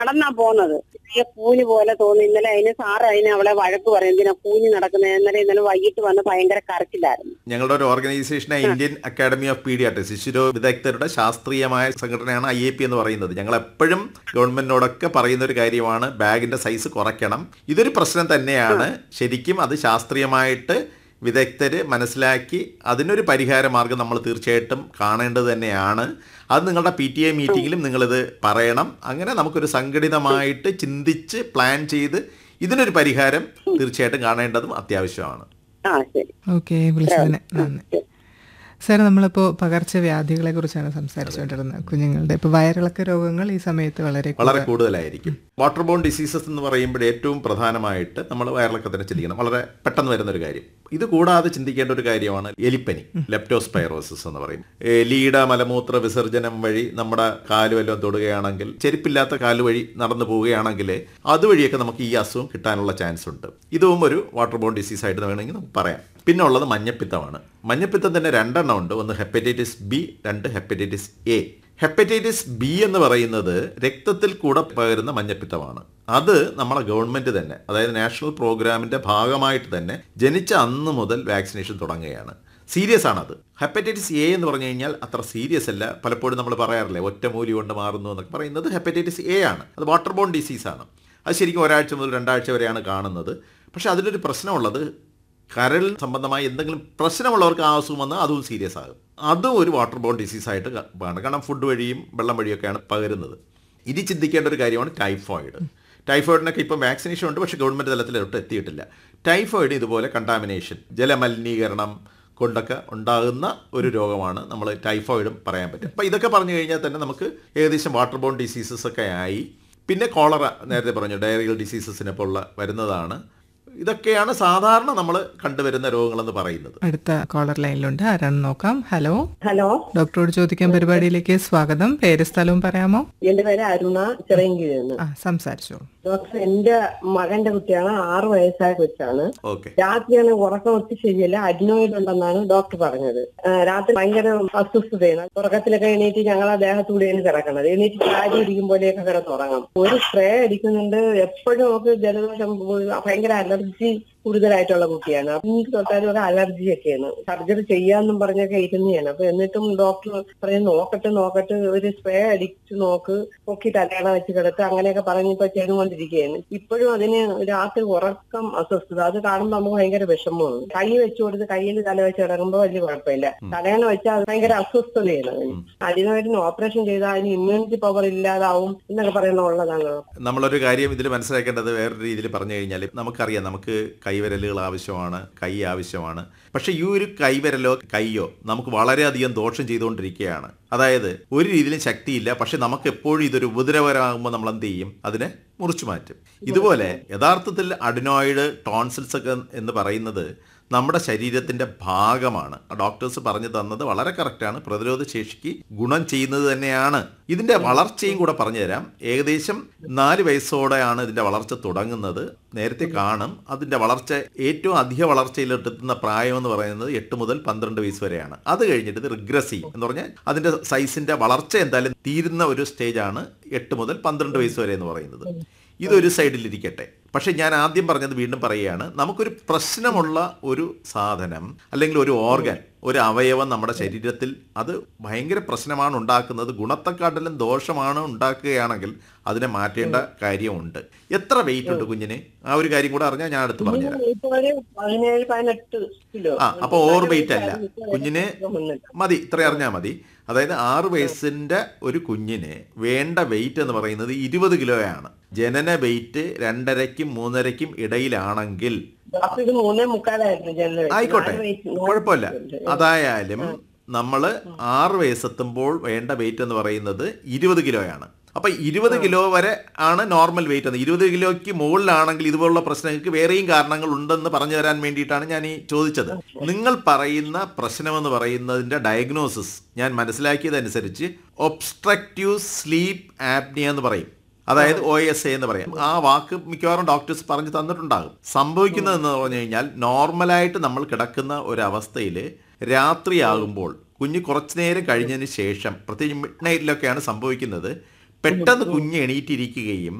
നടന്നാ പോന്നത് ഈ കൂഞ്ഞ് പോലെ തോന്നി ഇന്നലെ അതിന് സാറ് അതിന് അവളെ വഴക്ക് പറയും എന്തിനാ കൂഞ്ഞ് നടക്കുന്നത് ഇന്നലെ ഇന്നലെ വൈകിട്ട് വന്ന് ഭയങ്കര കരച്ചിലായിരുന്നു ഞങ്ങളുടെ ഒരു ഓർഗനൈസേഷനായ ഇന്ത്യൻ അക്കാഡമി ഓഫ് പീഡിയാട്രിക്സ് ശിശുരോ വിദഗ്ധരുടെ ശാസ്ത്രീയമായ സംഘടനയാണ് ഐ എ പി എന്ന് പറയുന്നത് ഞങ്ങൾ എപ്പോഴും ഗവൺമെന്റിനോടൊക്കെ പറയുന്ന ഒരു കാര്യമാണ് ബാഗിന്റെ സൈസ് കുറയ്ക്കണം ഇതൊരു പ്രശ്നം തന്നെയാണ് ശരിക്കും അത് ശാസ്ത്രീയമായിട്ട് വിദഗ്ധര് മനസ്സിലാക്കി അതിനൊരു പരിഹാര മാർഗം നമ്മൾ തീർച്ചയായിട്ടും കാണേണ്ടത് തന്നെയാണ് അത് നിങ്ങളുടെ പി ടി എ മീറ്റിങ്ങിലും നിങ്ങളിത് പറയണം അങ്ങനെ നമുക്കൊരു സംഘടിതമായിട്ട് ചിന്തിച്ച് പ്ലാൻ ചെയ്ത് ഇതിനൊരു പരിഹാരം തീർച്ചയായിട്ടും കാണേണ്ടതും അത്യാവശ്യമാണ് ആ ശരി ഓക്കെ വിളിച്ചതിന് നന്ദി സാർ നമ്മളിപ്പോൾ പകർച്ചവ്യാധികളെ കുറിച്ചാണ് സംസാരിച്ചുകൊണ്ടിരുന്നത് കുഞ്ഞുങ്ങളുടെ ഇപ്പോൾ വയറിളക്ക രോഗങ്ങൾ ഈ സമയത്ത് വളരെ വളരെ കൂടുതലായിരിക്കും വാട്ടർ ബോൺ ഡിസീസസ് എന്ന് പറയുമ്പോൾ ഏറ്റവും പ്രധാനമായിട്ട് നമ്മൾ വയറിളക്കത്തിനെ ചിന്തിക്കണം വളരെ പെട്ടെന്ന് വരുന്ന ഒരു കാര്യം ഇത് കൂടാതെ ചിന്തിക്കേണ്ട ഒരു കാര്യമാണ് എലിപ്പനി ലെപ്റ്റോസ്പൈറോസിസ് എന്ന് പറയും എലിയുടെ മലമൂത്ര വിസർജനം വഴി നമ്മുടെ കാല് വല്ലതും തൊടുകയാണെങ്കിൽ ചെരുപ്പില്ലാത്ത കാല് വഴി നടന്നു പോവുകയാണെങ്കിൽ അതുവഴിയൊക്കെ നമുക്ക് ഈ അസുഖം കിട്ടാനുള്ള ചാൻസ് ഉണ്ട് ഇതും ഒരു വാട്ടർ ബോൺ ഡിസീസ് ആയിട്ട് വേണമെങ്കിൽ നമുക്ക് പറയാം പിന്നെ ഉള്ളത് മഞ്ഞപ്പിത്തമാണ് മഞ്ഞപ്പിത്തം തന്നെ രണ്ടെണ്ണം ഉണ്ട് ഒന്ന് ഹെപ്പറ്റൈറ്റിസ് ബി രണ്ട് ഹെപ്പറ്റൈറ്റിസ് എ ഹെപ്പറ്റൈറ്റിസ് ബി എന്ന് പറയുന്നത് രക്തത്തിൽ കൂടെ പകരുന്ന മഞ്ഞപ്പിത്തമാണ് അത് നമ്മളെ ഗവൺമെന്റ് തന്നെ അതായത് നാഷണൽ പ്രോഗ്രാമിന്റെ ഭാഗമായിട്ട് തന്നെ ജനിച്ച അന്ന് മുതൽ വാക്സിനേഷൻ തുടങ്ങുകയാണ് സീരിയസ് ആണത് ഹെപ്പറ്റൈറ്റിസ് എ എന്ന് പറഞ്ഞു കഴിഞ്ഞാൽ അത്ര സീരിയസ് അല്ല പലപ്പോഴും നമ്മൾ പറയാറില്ലേ ഒറ്റമൂലി കൊണ്ട് മാറുന്നു എന്നൊക്കെ പറയുന്നത് ഹെപ്പറ്റൈറ്റിസ് എ ആണ് അത് വാട്ടർ ബോൺ ഡിസീസ് ആണ് അത് ശരിക്കും ഒരാഴ്ച മുതൽ രണ്ടാഴ്ച വരെയാണ് കാണുന്നത് പക്ഷെ അതിലൊരു പ്രശ്നമുള്ളത് കരൾ സംബന്ധമായി എന്തെങ്കിലും പ്രശ്നമുള്ളവർക്ക് ആ അസുഖം വന്നാൽ അതും സീരിയസ് ആകും അതും ഒരു വാട്ടർ ബോൺ ഡിസീസ് ആയിട്ട് കാണും കാരണം ഫുഡ് വഴിയും വെള്ളം വഴിയൊക്കെയാണ് പകരുന്നത് ഇനി ചിന്തിക്കേണ്ട ഒരു കാര്യമാണ് ടൈഫോയിഡ് ടൈഫോയിഡിനൊക്കെ ഇപ്പം വാക്സിനേഷൻ ഉണ്ട് പക്ഷേ ഗവൺമെൻറ് തലത്തിലോട്ട് എത്തിയിട്ടില്ല ടൈഫോയിഡ് ഇതുപോലെ കണ്ടാമിനേഷൻ ജലമലിനീകരണം കൊണ്ടൊക്കെ ഉണ്ടാകുന്ന ഒരു രോഗമാണ് നമ്മൾ ടൈഫോയിഡും പറയാൻ പറ്റും അപ്പോൾ ഇതൊക്കെ പറഞ്ഞു കഴിഞ്ഞാൽ തന്നെ നമുക്ക് ഏകദേശം വാട്ടർ ബോൺ ഡിസീസസ് ഒക്കെ ആയി പിന്നെ കോളറ നേരത്തെ പറഞ്ഞു ഡയറിയൽ ഡിസീസസിനെ പോലുള്ള വരുന്നതാണ് ഇതൊക്കെയാണ് സാധാരണ നമ്മൾ കണ്ടുവരുന്ന രോഗങ്ങളെന്ന് പറയുന്നത് അടുത്ത കോളർ ലൈനിലുണ്ട് ആരാണെന്ന് നോക്കാം ഹലോ ഹലോ ഡോക്ടറോട് ചോദിക്കാൻ പരിപാടിയിലേക്ക് സ്വാഗതം പേര് സ്ഥലവും പറയാമോ എന്റെ പേര് അരുണ ചിറയൻകീഴെന്ന് ആ സംസാരിച്ചോളൂ ഡോക്ടർ എന്റെ മകന്റെ കുട്ടിയാണ് ആറു വയസ്സായ കൊച്ചാണ് ഓക്കെ രാത്രിയാണ് ഉറക്കം ഒത്തി ശരിയല്ല അഡിനോയിഡ് ഉണ്ടെന്നാണ് ഡോക്ടർ പറഞ്ഞത് ആ, രാത്രി ഭയങ്കര അസ്വസ്ഥതയാണ് ഉറക്കത്തിലൊക്കെ എണീറ്റ് ഞങ്ങളെ ദേഹത്തൂടെയാണ് കിടക്കണത് എണീറ്റ് ചാരി ഇരിക്കുമ്പോഴേക്ക് കിടന്നുറങ്ങും ഒരു സ്പ്രേ അടിക്കുന്നുണ്ട് എപ്പോഴും നമുക്ക് ജലദോഷം ഭയങ്കര അലർജി കൂടുതലായിട്ടുള്ള കുട്ടിയാണ് അപ്പൊ എനിക്ക് തൊട്ടാലും ഒക്കെ അലർജി ഒക്കെയാണ് സർജറി ചെയ്യാന്നും പറഞ്ഞൊക്കെ ഇരുന്നതാണ് അപ്പൊ എന്നിട്ടും ഡോക്ടർ പറയും നോക്കട്ടെ നോക്കട്ടെ ഒരു സ്പ്രേ അടിച്ചു നോക്ക് പൊക്കി തലയണ വെച്ച് കിടത്ത് അങ്ങനെയൊക്കെ പറഞ്ഞ് ഇപ്പൊ ചെയ്തുകൊണ്ടിരിക്കുകയാണ് ഇപ്പോഴും അതിന് രാത്രി ഉറക്കം അസ്വസ്ഥത അത് കാണുമ്പോൾ നമുക്ക് ഭയങ്കര വിഷമമാണ് കൈ വെച്ചു കൊടുത്ത് കയ്യിൽ തല വെച്ച് കിടക്കുമ്പോൾ വലിയ കുഴപ്പമില്ല തലയണ വെച്ചാൽ അത് ഭയങ്കര അസ്വസ്ഥതയാണ് അതിന് അതിനായിട്ട് ഓപ്പറേഷൻ ചെയ്താൽ അതിന് ഇമ്മ്യൂണിറ്റി പവർ ഇല്ലാതാവും എന്നൊക്കെ പറയുന്ന ഉള്ളതാണ് നമ്മളൊരു കാര്യം ഇതിൽ മനസ്സിലാക്കേണ്ടത് വേറൊരു രീതിയിൽ പറഞ്ഞു കഴിഞ്ഞാൽ നമുക്കറിയാം നമുക്ക് കൈവിരലുകൾ ആവശ്യമാണ് കൈ ആവശ്യമാണ് പക്ഷേ ഈ ഒരു കൈവിരലോ കൈയോ നമുക്ക് വളരെയധികം ദോഷം ചെയ്തുകൊണ്ടിരിക്കുകയാണ് അതായത് ഒരു രീതിയിലും ശക്തിയില്ല പക്ഷെ നമുക്ക് എപ്പോഴും ഇതൊരു ഉപദ്രവകരമാകുമ്പോൾ നമ്മൾ എന്ത് ചെയ്യും അതിനെ മുറിച്ചു മാറ്റും ഇതുപോലെ യഥാർത്ഥത്തിൽ അഡിനോയിഡ് ടോൺസിൽസ് ഒക്കെ എന്ന് പറയുന്നത് നമ്മുടെ ശരീരത്തിന്റെ ഭാഗമാണ് ഡോക്ടേഴ്സ് പറഞ്ഞു തന്നത് വളരെ കറക്റ്റാണ് പ്രതിരോധ ശേഷിക്ക് ഗുണം ചെയ്യുന്നത് തന്നെയാണ് ഇതിന്റെ വളർച്ചയും കൂടെ പറഞ്ഞു തരാം ഏകദേശം നാല് വയസ്സോടെയാണ് ഇതിന്റെ വളർച്ച തുടങ്ങുന്നത് നേരത്തെ കാണും അതിന്റെ വളർച്ച ഏറ്റവും അധിക വളർച്ചയിലെത്തുന്ന പ്രായം എന്ന് പറയുന്നത് എട്ട് മുതൽ പന്ത്രണ്ട് വയസ്സ് വരെയാണ് അത് കഴിഞ്ഞിട്ട് ഇത് റിഗ്രസീവ് എന്ന് പറഞ്ഞാൽ അതിന്റെ സൈസിന്റെ വളർച്ച എന്തായാലും തീരുന്ന ഒരു സ്റ്റേജാണ് എട്ട് മുതൽ പന്ത്രണ്ട് വയസ്സ് വരെ എന്ന് പറയുന്നത് ഇതൊരു സൈഡിലിരിക്കട്ടെ പക്ഷെ ഞാൻ ആദ്യം പറഞ്ഞത് വീണ്ടും പറയുകയാണ് നമുക്കൊരു പ്രശ്നമുള്ള ഒരു സാധനം അല്ലെങ്കിൽ ഒരു ഓർഗൻ ഒരു അവയവം നമ്മുടെ ശരീരത്തിൽ അത് ഭയങ്കര പ്രശ്നമാണ് ഉണ്ടാക്കുന്നത് ഗുണത്തെക്കാട്ടിലും ദോഷമാണ് ഉണ്ടാക്കുകയാണെങ്കിൽ അതിനെ മാറ്റേണ്ട കാര്യമുണ്ട് എത്ര വെയിറ്റ് ഉണ്ട് കുഞ്ഞിന് ആ ഒരു കാര്യം കൂടെ അറിഞ്ഞാൽ ഞാൻ അടുത്ത് പറഞ്ഞുതരാം ഇപ്പൊ ഒരു പതിനേഴ് പതിനെട്ട് കിലോ ആ അപ്പൊ ഓവർ വെയിറ്റ് അല്ല കുഞ്ഞിന് മതി ഇത്ര അറിഞ്ഞാൽ മതി അതായത് ആറ് വയസ്സിന്റെ ഒരു കുഞ്ഞിന് വേണ്ട വെയിറ്റ് എന്ന് പറയുന്നത് ഇരുപത് കിലോയാണ് ജനന വെയിറ്റ് രണ്ടരയ്ക്കും മൂന്നരയ്ക്കും ഇടയിലാണെങ്കിൽ അപ്പൊ ഇത് മൂന്നേ മുക്കാലായിരുന്നു ജനറൽ ആയിക്കോട്ടെ കുഴപ്പമില്ല അതായാലും നമ്മൾ ആറ് വയസ്സെത്തുമ്പോൾ വേണ്ട വെയിറ്റ് എന്ന് പറയുന്നത് ഇരുപത് കിലോയാണ് അപ്പൊ ഇരുപത് കിലോ വരെ ആണ് നോർമൽ വെയിറ്റ് എന്ന് ഇരുപത് കിലോയ്ക്ക് മുകളിലാണെങ്കിൽ ഇതുപോലുള്ള പ്രശ്നങ്ങൾക്ക് വേറെയും കാരണങ്ങൾ ഉണ്ടെന്ന് പറഞ്ഞു തരാൻ വേണ്ടിയിട്ടാണ് ഞാൻ ഈ ചോദിച്ചത് നിങ്ങൾ പറയുന്ന പ്രശ്നമെന്ന് പറയുന്നതിന്റെ ഡയഗ്നോസിസ് ഞാൻ മനസ്സിലാക്കിയതനുസരിച്ച് ഒബ്സ്ട്രക്റ്റീവ് സ്ലീപ്പ് ആപ്നിയ എന്ന് പറയും അതായത് ഒ എസ് എ എന്ന് പറയാം ആ വാക്ക് മിക്കവാറും ഡോക്ടേഴ്സ് പറഞ്ഞു തന്നിട്ടുണ്ടാകും സംഭവിക്കുന്നത് എന്ന് പറഞ്ഞു കഴിഞ്ഞാൽ നോർമലായിട്ട് നമ്മൾ കിടക്കുന്ന ഒരവസ്ഥയിൽ രാത്രിയാകുമ്പോൾ കുഞ്ഞ് കുറച്ചു നേരം കഴിഞ്ഞതിന് ശേഷം പ്രത്യേകിച്ച് മിഡ് നൈറ്റിലൊക്കെയാണ് സംഭവിക്കുന്നത് പെട്ടെന്ന് കുഞ്ഞ് എണീറ്റിരിക്കുകയും